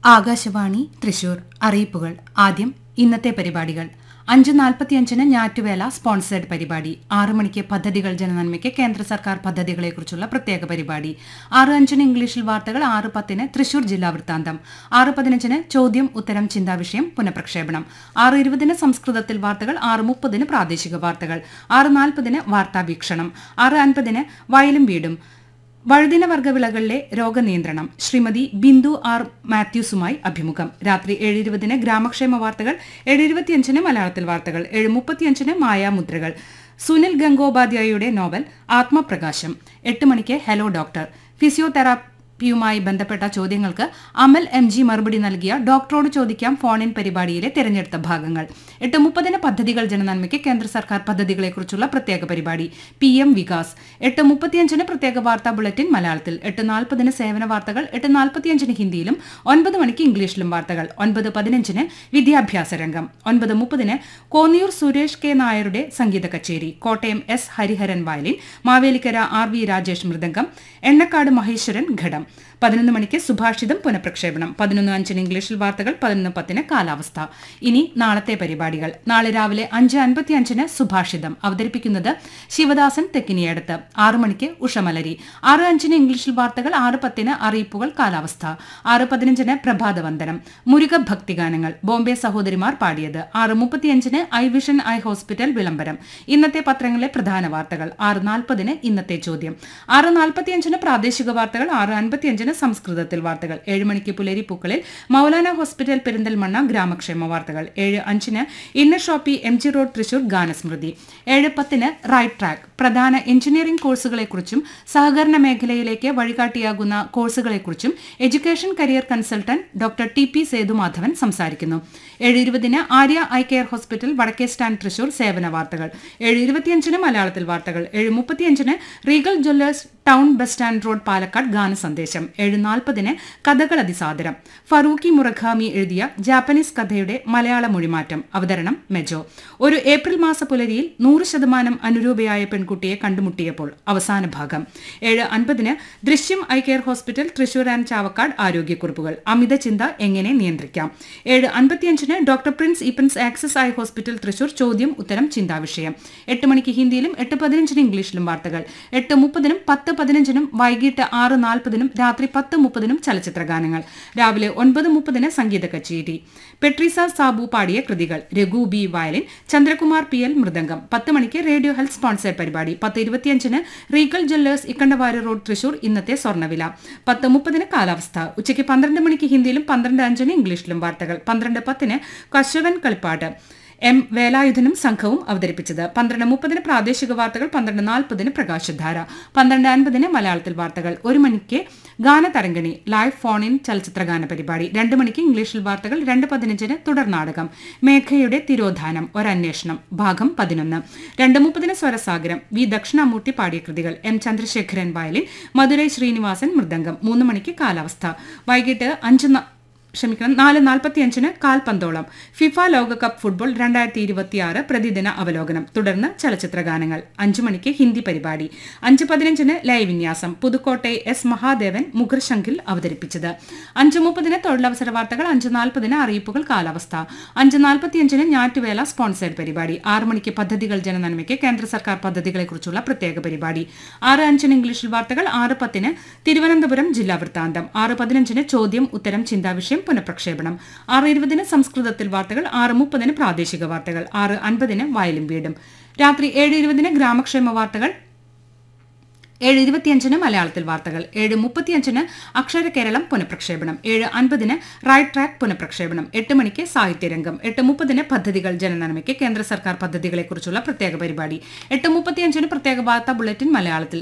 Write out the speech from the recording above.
ആകാശവാണി തൃശൂർ അറിയിപ്പുകൾ ആദ്യം ഇന്നത്തെ പരിപാടികൾ അഞ്ച് നാൽപ്പത്തിയഞ്ചിന് ഞാറ്റുവേല സ്പോൺസേഡ് പരിപാടി ആറ് മണിക്ക് പദ്ധതികൾ ജനനന്മയ്ക്ക് കേന്ദ്ര സർക്കാർ പദ്ധതികളെക്കുറിച്ചുള്ള പ്രത്യേക പരിപാടി ആറ് അഞ്ചിന് ഇംഗ്ലീഷിൽ വാർത്തകൾ ആറ് പത്തിന് തൃശൂർ ജില്ലാ വൃത്താന്തം ആറ് പതിനഞ്ചിന് ചോദ്യം ഉത്തരം ചിന്താവിഷയം പുനഃപ്രക്ഷേപണം ആറ് ഇരുപതിന് സംസ്കൃതത്തിൽ വാർത്തകൾ ആറ് മുപ്പതിന് പ്രാദേശിക വാർത്തകൾ ആറ് നാൽപ്പതിന് വാർത്താ വീക്ഷണം ആറ് അൻപതിന് വയലും വീടും വഴുതിനവർഗ വിളകളിലെ രോഗനിയന്ത്രണം ശ്രീമതി ബിന്ദു ആർ മാത്യൂസുമായി അഭിമുഖം രാത്രി ഏഴ് ഇരുപതിന് ഗ്രാമക്ഷേമ വാർത്തകൾ ഏഴ് ഇരുപത്തിയഞ്ചിന് മലയാളത്തിൽ വാർത്തകൾ ഏഴ് മുപ്പത്തിയഞ്ചിന് മായാമുദ്രകൾ സുനിൽ ഗംഗോപാധ്യായയുടെ നോവൽ ആത്മപ്രകാശം എട്ട് മണിക്ക് ഹലോ ഡോക്ടർ ഫിസിയോതെറാപ്പിയുമായി ബന്ധപ്പെട്ട ചോദ്യങ്ങൾക്ക് അമൽ എം ജി മറുപടി നൽകിയ ഡോക്ടറോട് ചോദിക്കാം ഫോൺ ഇൻ പരിപാടിയിലെ തിരഞ്ഞെടുത്ത ഭാഗങ്ങൾ എട്ട് മുപ്പതിന് പദ്ധതികൾ ജനനന്മയ്ക്ക് കേന്ദ്ര സർക്കാർ പദ്ധതികളെക്കുറിച്ചുള്ള പ്രത്യേക പരിപാടി പി എം വികാസ് എട്ട് മുപ്പത്തിയഞ്ചിന് പ്രത്യേക വാർത്താ ബുള്ളറ്റിൻ മലയാളത്തിൽ എട്ട് നാൽപ്പതിന് സേവന വാർത്തകൾ എട്ട് നാൽപ്പത്തിയഞ്ചിന് ഹിന്ദിയിലും ഒൻപത് മണിക്ക് ഇംഗ്ലീഷിലും വാർത്തകൾ ഒൻപത് പതിനഞ്ചിന് വിദ്യാഭ്യാസ രംഗം ഒൻപത് മുപ്പതിന് കോന്നിയൂർ സുരേഷ് കെ നായരുടെ സംഗീത കച്ചേരി Kottayam S Hariharan violin Mavelikara R V Rajesh mridangam Ennakkad Maheswaran ghatam പതിനൊന്ന് മണിക്ക് സുഭാഷിതം പുനഃപ്രക്ഷേപണം പതിനൊന്ന് അഞ്ചിന് ഇംഗ്ലീഷിൽ വാർത്തകൾ പതിനൊന്ന് പത്തിന് കാലാവസ്ഥ ഇനി നാളത്തെ പരിപാടികൾ നാളെ രാവിലെ അഞ്ച് അൻപത്തി അഞ്ചിന് സുഭാഷിതം അവതരിപ്പിക്കുന്നത് ശിവദാസൻ തെക്കിനിയടത്ത് ആറു മണിക്ക് ഉഷമലരി ആറ് അഞ്ചിന് ഇംഗ്ലീഷിൽ വാർത്തകൾ ആറ് പത്തിന് അറിയിപ്പുകൾ കാലാവസ്ഥ ആറ് പതിനഞ്ചിന് പ്രഭാതവന്ദനം മുരുക ഭക്തിഗാനങ്ങൾ ബോംബെ സഹോദരിമാർ പാടിയത് ആറ് മുപ്പത്തിയഞ്ചിന് ഐ വിഷൻ ഐ ഹോസ്പിറ്റൽ വിളംബരം ഇന്നത്തെ പത്രങ്ങളിലെ പ്രധാന വാർത്തകൾ ആറ് നാൽപ്പതിന് ഇന്നത്തെ ചോദ്യം ആറ് നാൽപ്പത്തിയഞ്ചിന് പ്രാദേശിക വാർത്തകൾ ആറ് അൻപത്തിയഞ്ചിന് സംസ്കൃതത്തിൽ വാർത്തകൾ ഏഴ് മണിക്ക് പുലരിപ്പൂക്കളിൽ മൗലാന ഹോസ്പിറ്റൽ പെരിന്തൽമണ്ണ ഗ്രാമക്ഷേമ വാർത്തകൾ ഏഴ് അഞ്ചിന് inner shoppe M G road Thrissur ഗാനസ്മൃതി ഏഴ് പത്തിന് റൈറ്റ് ട്രാക്ക് പ്രധാന എഞ്ചിനീയറിംഗ് കോഴ്സുകളെക്കുറിച്ചും സഹകരണ മേഖലയിലേക്ക് വഴികാട്ടിയാകുന്ന കോഴ്സുകളെക്കുറിച്ചും education career consultant doctor T P Sethumadhavan സംസാരിക്കുന്നു ഏഴ് ഇരുപതിന് ആര്യ ഐ കെയർ ഹോസ്പിറ്റൽ വടക്കേ സ്റ്റാൻഡ് തൃശൂർ സേവന വാർത്തകൾ ഏഴ് ഇരുപത്തിയഞ്ചിന് മലയാളത്തിൽ വാർത്തകൾ ഏഴ് മുപ്പത്തിയഞ്ചിന് Regal jewellers town bus stand road Palakkad ഗാന സന്ദേശം ഏഴ് നാൽപ്പതിന് കഥകൾ അതിസാദരം ഫറൂഖി മുറഖാമി എഴുതിയ ജാപ്പനീസ് കഥയുടെ മലയാള മൊഴിമാറ്റം അവതരണം മെജോ ഒരു ഏപ്രിൽ മാസ പുലരിയിൽ നൂറ് ശതമാനം അനുരൂപയായ പെൺകുട്ടിയെ കണ്ടുമുട്ടിയപ്പോൾ അവസാന ഭാഗം ഏഴ് അൻപതിന് ദൃശ്യം I care hospital Thrissur and Chavakkad ആരോഗ്യക്കുറിപ്പുകൾ അമിത ചിന്ത എങ്ങനെ നിയന്ത്രിക്കാം ഏഴ് അൻപത്തിയഞ്ചിന് ഡോക്ടർ പ്രിൻസ് ഇപ്പൻസ് ആക്സസ് ഐ ഹോസ്പിറ്റൽ തൃശൂർ ചോദ്യം ഉത്തരം ചിന്താവിഷയം എട്ട് മണിക്ക് ഹിന്ദിയിലും എട്ട് പതിനഞ്ചിന് ഇംഗ്ലീഷിലും വാർത്തകൾ എട്ട് മുപ്പതിനും പത്ത് പതിനഞ്ചിനും വൈകിട്ട് ആറ് നാൽപ്പതിനും രാത്രി പത്ത് മുപ്പതിനും ചലച്ചിത്ര ഗാനങ്ങൾ രാവിലെ ഒൻപത് മുപ്പതിന് സംഗീത കച്ചേരി പെട്രീസ സാബു പാടിയ കൃതികൾ Raghu B violin Chandrakumar P L mridangam പത്ത് മണിക്ക് റേഡിയോ ഹെൽത്ത് സ്പോൺസേഡ് പരിപാടി പത്ത് ഇരുപത്തിയഞ്ചിന് Regal jewellers Ikkandavari road Thrissur ഇന്നത്തെ സ്വർണ്ണവില പത്ത് മുപ്പതിന് കാലാവസ്ഥ ഉച്ചയ്ക്ക് പന്ത്രണ്ട് മണിക്ക് ഹിന്ദിയിലും പന്ത്രണ്ട് അഞ്ചിന് ഇംഗ്ലീഷിലും വാർത്തകൾ പന്ത്രണ്ട് പത്തിന് കശവൻ കളിപ്പാട്ട് എം വേലായുധനും സംഘവും അവതരിപ്പിച്ചത് പന്ത്രണ്ട് മുപ്പതിന് പ്രാദേശിക വാർത്തകൾ പന്ത്രണ്ട് നാൽപ്പതിന് പ്രകാശധാര പന്ത്രണ്ട് അൻപതിന് മലയാളത്തിൽ വാർത്തകൾ ഒരു മണിക്ക് ഗാനതരംഗിണി ലൈവ് ഫോൺ ഇൻ ചലച്ചിത്ര ഗാന പരിപാടി രണ്ട് മണിക്ക് ഇംഗ്ലീഷിൽ വാർത്തകൾ രണ്ട് പതിനഞ്ചിന് തുടർ നാടകം മേഘയുടെ തിരോധാനം ഒരന്വേഷണം ഭാഗം പതിനൊന്ന് രണ്ട് മുപ്പതിന് സ്വരസാഗരം വി ദക്ഷിണാമൂർത്തി പാടിയ കൃതികൾ എം ചന്ദ്രശേഖരൻ വയലിൻ മധുരൈ ശ്രീനിവാസൻ മൃദംഗം മൂന്ന് മണിക്ക് കാലാവസ്ഥ വൈകിട്ട് അഞ്ച് ക്ഷമിക്കണം നാല് നാൽപ്പത്തിയഞ്ചിന് കാൽപന്തോളം ഫിഫ ലോകകപ്പ് ഫുട്ബോൾ രണ്ടായിരത്തി ഇരുപത്തിയാറ് പ്രതിദിന അവലോകനം തുടർന്ന് ചലച്ചിത്ര ഗാനങ്ങൾ അഞ്ചു മണിക്ക് ഹിന്ദി പരിപാടി അഞ്ച് പതിനഞ്ചിന് ലൈവ് വിന്യാസം പുതുക്കോട്ടെ എസ് മഹാദേവൻ മുഖർശങ്കിൽ അവതരിപ്പിച്ചത് അഞ്ച് മുപ്പതിന് തൊഴിലവസര വാർത്തകൾ അഞ്ച് നാൽപ്പതിന് അറിയിപ്പുകൾ കാലാവസ്ഥ അഞ്ച് നാൽപ്പത്തിയഞ്ചിന് ഞാറ്റുവേല സ്പോൺസേഡ് പരിപാടി ആറ് മണിക്ക് പദ്ധതികൾ ജനനന്മയ്ക്ക് കേന്ദ്ര സർക്കാർ പദ്ധതികളെക്കുറിച്ചുള്ള പ്രത്യേക പരിപാടി ആറ് അഞ്ചിന് ഇംഗ്ലീഷിൽ വാർത്തകൾ ആറ് പത്തിന് തിരുവനന്തപുരം ജില്ലാ വൃത്താന്തം ആറ് പതിനഞ്ചിന് ചോദ്യം ഉത്തരം ചിന്താവിഷയം പുനഃപ്രക്ഷേപണം ആറ് ഇരുപതിന് സംസ്കൃതത്തിൽ വാർത്തകൾ ആറ് മുപ്പതിന് പ്രാദേശിക വാർത്തകൾ ആറ് അൻപതിന് വയലും വീടും രാത്രി ഏഴ് ഇരുപതിന് ഗ്രാമക്ഷേമ വാർത്തകൾ ഏഴ് ഇരുപത്തിയഞ്ചിന് മലയാളത്തിൽ വാർത്തകൾ ഏഴ് മുപ്പത്തിയഞ്ചിന് അക്ഷര കേരളം പുനഃപ്രക്ഷേപണം ഏഴ് അൻപതിന് റൈറ്റ് ട്രാക്ക് പുനഃപ്രക്ഷേപണം എട്ട് മണിക്ക് സാഹിത്യരംഗം എട്ട് മുപ്പതിന് പദ്ധതികൾ ജനനന്മയ്ക്ക് കേന്ദ്ര സർക്കാർ പദ്ധതികളെക്കുറിച്ചുള്ള പ്രത്യേക പരിപാടി എട്ട് മുപ്പത്തിയഞ്ചിന് പ്രത്യേക വാർത്താ ബുള്ളറ്റിൻ മലയാളത്തിൽ